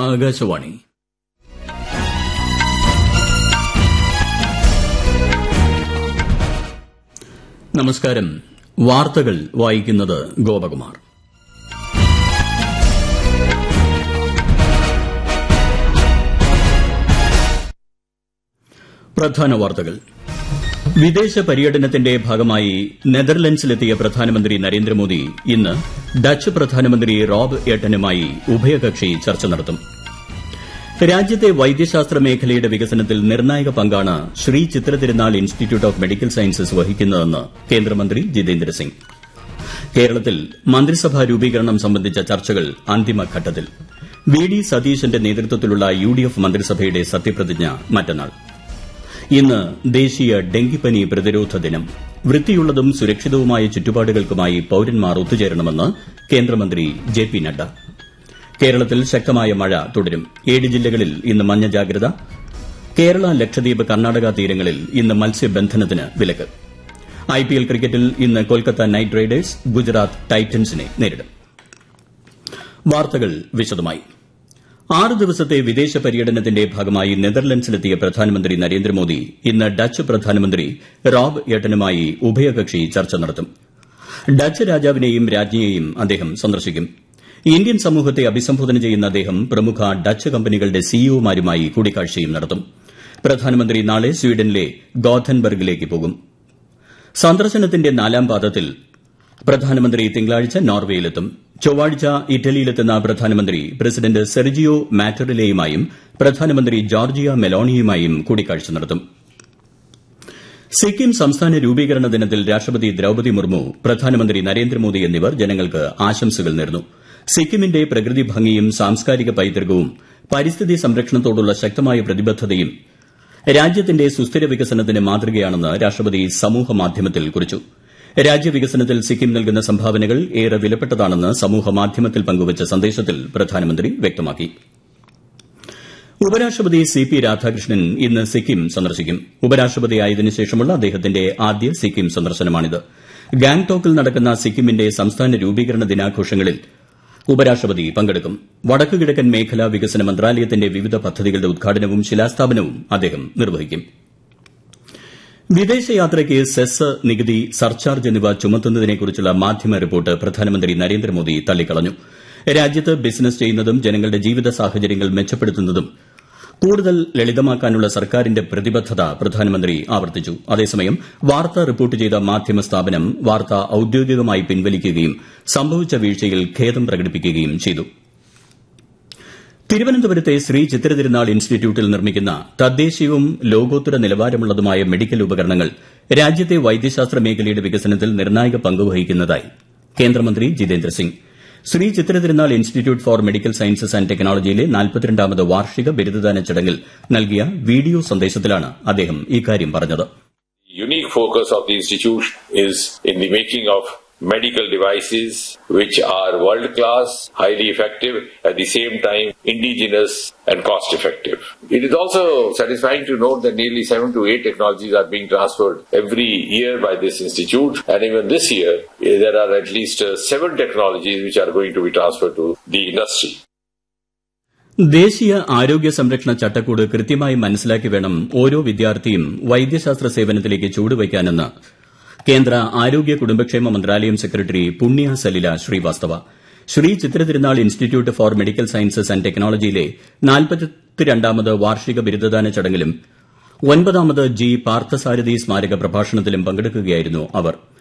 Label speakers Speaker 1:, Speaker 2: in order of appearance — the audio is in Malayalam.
Speaker 1: ആകാശവാണി നമസ്കാരം വാർത്തകൾ വായിക്കുന്നത് ഗോപകുമാർ പ്രധാന വാർത്തകൾ വിദേശ പര്യടനത്തിന്റെ ഭാഗമായി നെതർലൻഡ്സിലെത്തിയ പ്രധാനമന്ത്രി നരേന്ദ്രമോദി ഇന്ന് ഡച്ച് പ്രധാനമന്ത്രി റോബ് എട്ടനുമായി ഉഭയകക്ഷി ചർച്ച നടത്തും രാജ്യത്തെ വൈദ്യശാസ്ത്ര മേഖലയുടെ വികസനത്തിൽ നിർണായക പങ്കാണ് Sree Chitra Tirunal Institute of Medical Sciences വഹിക്കുന്നതെന്ന് കേന്ദ്രമന്ത്രി ജിതേന്ദ്ര സിംഗ് കേരളത്തിൽ മന്ത്രിസഭാ രൂപീകരണം സംബന്ധിച്ച ചർച്ചകൾ അന്തിമഘട്ടത്തിൽ വി ഡി സതീശന്റെ നേതൃത്വത്തിലുള്ള യു ഡി എഫ് മന്ത്രിസഭയുടെ സത്യപ്രതിജ്ഞ മറ്റന്നാൾ ഇന്ന് ദേശീയ ഡെങ്കിപ്പനി പ്രതിരോധ ദിനം വൃത്തിയുള്ളതും സുരക്ഷിതവുമായ ചുറ്റുപാടുകൾക്കുമായി പൌരന്മാർ ഒത്തുചേരണമെന്ന് കേന്ദ്രമന്ത്രി ജെ പി നദ്ദ കേരളത്തിൽ ശക്തമായ മഴ തുടരും ഏഴ് ജില്ലകളിൽ ഇന്ന് മഞ്ഞ ജാഗ്രത കേരള ലക്ഷദ്വീപ് കർണാടക തീരങ്ങളിൽ ഇന്ന് മത്സ്യബന്ധനത്തിന് വിലക്ക് ഐപിഎൽ ക്രിക്കറ്റിൽ ഇന്ന് കൊൽക്കത്ത നൈറ്റ് റൈഡേഴ്സ് ഗുജറാത്ത് ടൈറ്റൻസിനെ നേരിടും വാർത്തകൾ വിശദമായി ആറ് ദിവസത്തെ വിദേശ പര്യടനത്തിന്റെ ഭാഗമായി നെതർലൻഡ്സിലെത്തിയ പ്രധാനമന്ത്രി നരേന്ദ്രമോദി ഇന്ന് ഡച്ച് പ്രധാനമന്ത്രി റോബ് എട്ടനുമായി ഉഭയകക്ഷി ചർച്ച നടത്തും ഡച്ച് രാജാവിനെയും രാജ്ഞിയെയും അദ്ദേഹം സന്ദർശിക്കും ഇന്ത്യൻ സമൂഹത്തെ അഭിസംബോധന ചെയ്യുന്ന അദ്ദേഹം പ്രമുഖ ഡച്ച് കമ്പനികളുടെ സിഇഒമാരുമായി കൂടിക്കാഴ്ചയും നടത്തും പ്രധാനമന്ത്രി നാളെ സ്വീഡനിലെ ഗോഥൻബർഗിലേക്ക് പോകും സന്ദർശനത്തിന്റെ നാലാം പാദത്തിൽ പ്രധാനമന്ത്രി തിങ്കളാഴ്ച നോർവേയിലെത്തും ചൊവ്വാഴ്ച ഇറ്റലിയിലെത്തുന്ന പ്രധാനമന്ത്രി പ്രസിഡന്റ് സെർജിയോ മാറ്ററിലയുമായും പ്രധാനമന്ത്രി ജോർജിയ മെലോണിയുമായും കൂടിക്കാഴ്ച നടത്തും സിക്കിം സംസ്ഥാന രൂപീകരണ ദിനത്തിൽ രാഷ്ട്രപതി ദ്രൌപതി മുർമു പ്രധാനമന്ത്രി നരേന്ദ്രമോദി എന്നിവർ ജനങ്ങൾക്ക് ആശംസകൾ നേർന്നു സിക്കിമിന്റെ പ്രകൃതി ഭംഗിയും സാംസ്കാരിക പൈതൃകവും പരിസ്ഥിതി സംരക്ഷണത്തോടുള്ള ശക്തമായ പ്രതിബദ്ധതയും രാജ്യത്തിന്റെ സുസ്ഥിര വികസനത്തിന് മാതൃകയാണെന്ന് രാഷ്ട്രപതി സമൂഹമാധ്യമത്തിൽ കുറിച്ചു രാജ്യവികസനത്തിൽ സിക്കിം നൽകുന്ന സംഭാവനകൾ ഏറെ വിലപ്പെട്ടതാണെന്ന് സമൂഹമാധ്യമത്തിൽ പങ്കുവച്ച സന്ദേശത്തിൽ പ്രധാനമന്ത്രി വ്യക്തമാക്കി ഉപരാഷ്ട്രപതി സി പി രാധാകൃഷ്ണൻ ഇന്ന് സിക്കിം സന്ദർശിക്കും ഉപരാഷ്ട്രപതിയായതിനു ശേഷമുള്ള അദ്ദേഹത്തിന്റെ ആദ്യ സിക്കിം സന്ദർശനമാണിത് ഗാംഗ്ടോക്കിൽ നടക്കുന്ന സിക്കിമിന്റെ സംസ്ഥാന രൂപീകരണ ദിനാഘോഷങ്ങളിൽ ഉപരാഷ്ട്രപതി പങ്കെടുക്കും വടക്കു കിഴക്കൻ മേഖലാ വികസന മന്ത്രാലയത്തിന്റെ വിവിധ പദ്ധതികളുടെ ഉദ്ഘാടനവും ശിലാസ്ഥാപനവും അദ്ദേഹം നിർവഹിക്കും വിദേശയാത്രയ്ക്ക് സെസ് നികുതി സർചാർജ് എന്നിവ ചുമത്തുന്നതിനെക്കുറിച്ചുള്ള മാധ്യമ റിപ്പോർട്ട് പ്രധാനമന്ത്രി നരേന്ദ്രമോദി തള്ളിക്കളഞ്ഞു രാജ്യത്ത് ബിസിനസ് ചെയ്യുന്നതും ജനങ്ങളുടെ ജീവിത സാഹചര്യങ്ങൾ മെച്ചപ്പെടുത്തുന്നതും കൂടുതൽ ലളിതമാക്കാനുള്ള സർക്കാരിന്റെ പ്രതിബദ്ധത പ്രധാനമന്ത്രി ആവർത്തിച്ചു അതേസമയം വാർത്ത റിപ്പോർട്ട് ചെയ്ത മാധ്യമ സ്ഥാപനം വാർത്ത ഔദ്യോഗികമായി പിൻവലിക്കുകയും സംഭവിച്ച വീഴ്ചയിൽ ഖേദം പ്രകടിപ്പിക്കുകയും ചെയ്തു തിരുവനന്തപുരത്തെ ശ്രീ ചിത്രതിരുനാൾ ഇൻസ്റ്റിറ്റ്യൂട്ടിൽ നിർമ്മിക്കുന്ന തദ്ദേശീയവും ലോകോത്തര നിലവാരമുള്ളതുമായ മെഡിക്കൽ ഉപകരണങ്ങൾ രാജ്യത്തെ വൈദ്യശാസ്ത്ര മേഖലയുടെ വികസനത്തിൽ നിർണായക പങ്കുവഹിക്കുന്നതായി കേന്ദ്രമന്ത്രി Jitendra Singh Sree Chitra Tirunal Institute for Medical Sciences and ടെക്നോളജിയിലെ നാൽപ്പത്തിരണ്ടാമത് വാർഷിക ബിരുദദാന ചടങ്ങിൽ നൽകിയ വീഡിയോ സന്ദേശത്തിലാണ് അദ്ദേഹം ഇക്കാര്യം പറഞ്ഞത്
Speaker 2: unique focus of the institute is in the making of medical devices which are world class, highly effective, at the same time indigenous and cost effective. It is also satisfying to note that nearly seven to eight technologies are being transferred every year by this institute and even this year eh, there are at least uh, seven technologies which are going to be transferred to the industry.
Speaker 1: ദേശീയ ആരോഗ്യ സംരക്ഷണ ചട്ടക്കൂട് കൃത്യമായി മനസ്സിലാക്കി വേണം ഓരോ വിദ്യാർത്ഥിയും വൈദ്യശാസ്ത്ര സേവനത്തിലേക്ക് ചുവടുവയ്ക്കാനെന്ന് കേന്ദ്ര ആരോഗ്യ കുടുംബക്ഷേമ മന്ത്രാലയം secretary Punya Salila Srivastava Sree Chitra Tirunal Institute for Medical Sciences and ടെക്നോളജിയിലെ നാൽപ്പത്തിരണ്ടാമത് വാർഷിക ബിരുദദാന ചടങ്ങിലും ഒൻപതാമത് ജി പാർത്ഥസാരഥി സ്മാരക പ്രഭാഷണത്തിലും പങ്കെടുക്കുകയായിരുന്നു അവർ